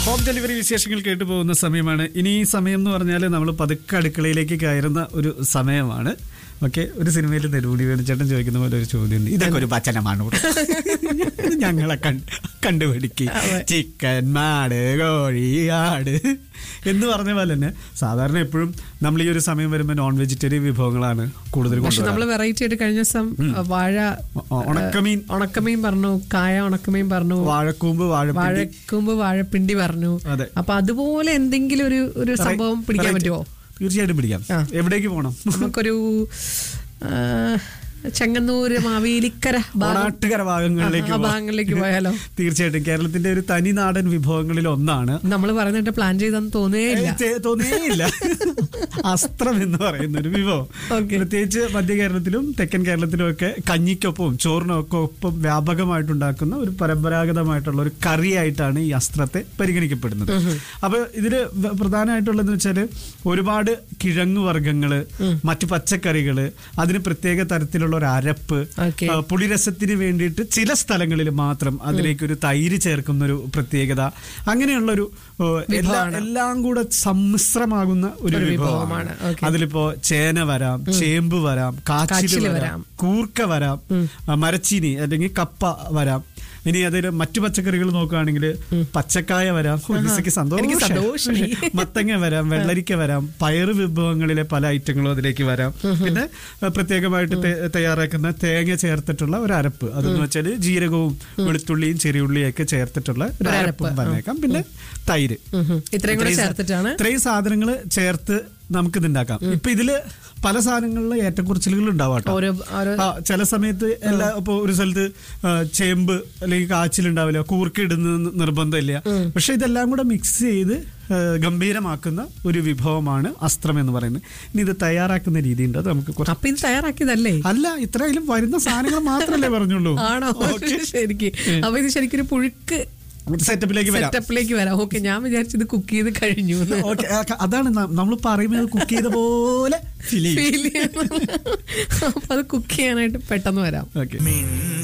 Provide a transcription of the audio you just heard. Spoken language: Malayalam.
ഹോം ഡെലിവറി വിശേഷങ്ങൾ കേട്ടു പോകുന്ന സമയമാണ് ഇനി ഈ സമയം എന്ന് പറഞ്ഞാൽ നമ്മൾ പതുക്കെ അടുക്കളയിലേക്ക് കയറുന്ന ഒരു സമയമാണ് ഓക്കെ ഒരു സിനിമയിൽ നെടുമുടി വേണിച്ചേട്ടൻ ചോദിക്കുന്ന പോലെ ഒരു ചോദ്യം ഉണ്ട്. ഇതൊക്കെ ഒരു വചനമാണ് ഇവിടെ. ഇത് ഞങ്ങളെ കണ്ട് കണ്ടുപിടിക്കും ചിക്കൻ മാട് കോഴി ആട് എന്ന് പറഞ്ഞ പോലെ തന്നെ സാധാരണ എപ്പോഴും നമ്മൾ ഈ ഒരു സമയം വരുമ്പോൾ നോൺ വെജിറ്റേറിയൻ വിഭവങ്ങളാണ് കൂടുതൽ പക്ഷെ കൊണ്ടുവരാറ്. നമ്മള് വെറൈറ്റി ആയിട്ട് കഴിഞ്ഞ ദിവസം വാഴ ഒ- ഉണക്കമീൻ ഉണക്കമീൻ പറഞ്ഞു കായ ഉണക്കമീൻ പറഞ്ഞു വാഴക്കൂമ്പ് വാഴപ്പിണ്ടി വാഴക്കുമ്പ് വാഴപ്പിണ്ടി പറഞ്ഞു അതെ. അപ്പൊ അതുപോലെ എന്തെങ്കിലും ഒരു ഒരു സംഭവം പിടിക്കാൻ Variety. പറ്റുമോ തീർച്ചയായിട്ടും പിടിക്കാം ആ. എവിടേക്ക് പോകണം നമുക്കൊരു ആ, ചെങ്ങന്നൂര് മാവേലിക്കര ഭാഗം ഓണാട്ടുകര ഭാഗങ്ങളിലേക്ക് ആ പോവാം. ഭാഗങ്ങളിലേക്ക് പോയാലോ തീർച്ചയായിട്ടും കേരളത്തിന്റെ ഒരു തനി നാടൻ വിഭവങ്ങളിൽ ഒന്നാണ് നമ്മൾ പറഞ്ഞിട്ട് പ്ലാൻ ചെയ്തെന്ന് തോന്നുകയില്ല ഏയ് ചെ- തോന്നിയേയില്ല അസ്ത്രം എന്ന് പറയുന്ന ഒരു വിഭവം Okay. പ്രത്യേകിച്ച് മധ്യ കേരളത്തിലും തെക്കൻ കേരളത്തിലും ഒക്കെ കഞ്ഞിക്കൊപ്പവും ചോറിനൊക്കെ ഒപ്പം വ്യാപകമായിട്ടുണ്ടാക്കുന്ന ഒരു പരമ്പരാഗതമായിട്ടുള്ള ഒരു കറിയായിട്ടാണ് ഈ അസ്ത്രത്തെ പരിഗണിക്കപ്പെടുന്നത് അപ്പൊ ഇതില് വ- പ്രധാനമായിട്ടുള്ളതെന്ന് വെച്ചാല് ഒരുപാട് കിഴങ്ങ് വർഗ്ഗങ്ങള് മറ്റു പച്ചക്കറികള് അതിന് പ്രത്യേക തരത്തിലുള്ള ഒരു അരപ്പ് Okay. ആ, പുളിരസത്തിന് വേണ്ടിയിട്ട് ചില സ്ഥലങ്ങളിൽ മാത്രം അതിലേക്ക് ഒരു തൈര് ചേർക്കുന്ന ഒരു പ്രത്യേകത അങ്ങനെയുള്ള ഒരു ഓ, എല്ലാ എല്ലാം കൂടെ സമ്മിശ്രമാകുന്ന ഒരു ഒരു വിഭവമാണ് വിഭവമാണ്. Okay. അതിലിപ്പോ ചേന വരാം ചേമ്പ് വരാം കാച്ചില് കാച്ചില് വരാം വരാം. കൂർക്ക വരാം ആ, മരച്ചീനി അല്ലെങ്കിൽ കപ്പ വരാം ഇനി അതിൽ മറ്റു പച്ചക്കറികൾ നോക്കുകയാണെങ്കിൽ പച്ചക്കായ വരാം ഓ, ലിസയ്ക്ക് എനിക്ക് സന്തോഷം സന്തോഷമായി. മത്തങ്ങ വരാം വെള്ളരിക്ക വരാം പയറ് വിഭവങ്ങളിലെ പല ഐറ്റങ്ങളും അതിലേക്ക് വരാം പിന്നെ ആ, പ്രത്യേകമായിട്ട് തേ- തയ്യാറാക്കുന്ന തേങ്ങ ചേർത്തിട്ടുള്ള ഒരു അരപ്പ് അതെന്ന് വെച്ചാൽ ജീരകവും വെളുത്തുള്ളിയും ചെറിയുള്ളിയും ഒക്കെ ചേർത്തിട്ടുള്ള ഒരു ഒരു അരപ്പും അരപ്പ്, വന്നേക്കാം പിന്നെ തൈര് ഉം ഉം. ഇത്രയും കൂടെ ഇത്രയും സാ- ചേർത്തിട്ടാണ് ഇത്രയും സാധനങ്ങൾ ചേർത്ത് നമുക്ക് ഇത് ഉണ്ടാക്കാം ഇപ്പൊ ഇതില് പല സാധനങ്ങളിലും ഏറ്റക്കുറച്ചിലുകൾ ഉണ്ടാവാം കേട്ടോ. ഓരോ ഓരോ ആ, ചില സമയത്ത് എല്ലാ ഇപ്പൊ ഒരു സ്ഥലത്ത് ആ, ചേമ്പ് അല്ലെങ്കിൽ കാച്ചിലുണ്ടാവില്ല കൂർക്ക ഇടുന്ന നിർബന്ധമില്ല പക്ഷെ ഇതെല്ലാം കൂടെ മിക്സ് ചെയ്ത് ആ, ഗംഭീരമാക്കുന്ന ഒരു വിഭവമാണ് അസ്ത്രം എന്ന് പറയുന്നത് ഇനി ഇത് തയ്യാറാക്കുന്ന രീതിയുണ്ട് അത് നമുക്ക് കുറച്ച് അപ്പൊ ഇത് തയ്യാറാക്കിയതല്ലേ അല്ല ഇത്രയും വരുന്ന സാധനങ്ങൾ മാത്രമല്ലേ പറഞ്ഞുള്ളൂ ആണോ ശരിക്ക് അപ്പൊ ഇത് ശരിക്കും ഒരു പുഴുക്ക് സെറ്റപ്പിലേക്ക് വരാം സെറ്റപ്പിലേക്ക് വരാം ഓക്കെ ഞാൻ വിചാരിച്ചത് കുക്ക് ചെയ്ത് കഴിഞ്ഞു എന്ന്. ഓക്കെ അതാണ് നമ്മൾ പറയുന്നത് കുക്ക് ചെയ്ത പോലെ ഫീൽ ചെയ്യും Feel ചെയ്യുന്നു. അപ്പൊ അത് കുക്ക് ചെയ്യാനായിട്ട് പെട്ടെന്ന് വരാം ഓക്കെ